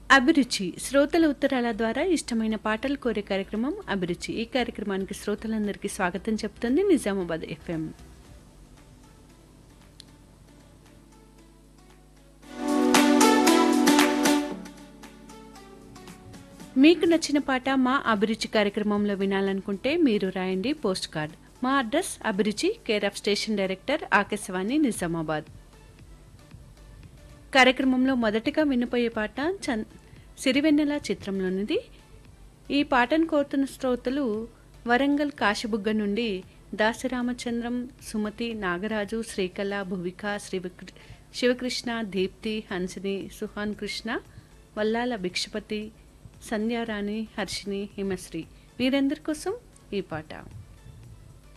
అభిరుచి శ్రోతల ఉత్తరాల ద్వారా ఇష్టమైన పాటలు కోరే కార్యక్రమం అభిరుచి ఈ కార్యక్రమానికి శ్రోతలందరికీ స్వాగతం చెప్తుంది నిజామాబాద్ ఎఫ్ఎం మీకు నచ్చిన పాట మా అభిరుచి కార్యక్రమంలో వినాలనుకుంటే మీరు రాయండి పోస్ట్ కార్డ్ మా address Abhiruchi care of station director Akashvani Nizamabad కార్యక్రమంలో మొదటగా వినిపోయే పాట చన్ సిరివెన్నెల చిత్రంలోనిది ఈ పాటను కోరుతున్న శ్రోతలు వరంగల్ కాశబుగ్గ నుండి దాసరామచంద్రం సుమతి నాగరాజు శ్రీకళ భువిక శ్రీ శివకృష్ణ దీప్తి హన్సిని సుహాన్ కృష్ణ వల్లాల భిక్షపతి సంధ్యారాణి హర్షిని హిమశ్రీ వీరందరి కోసం ఈ పాట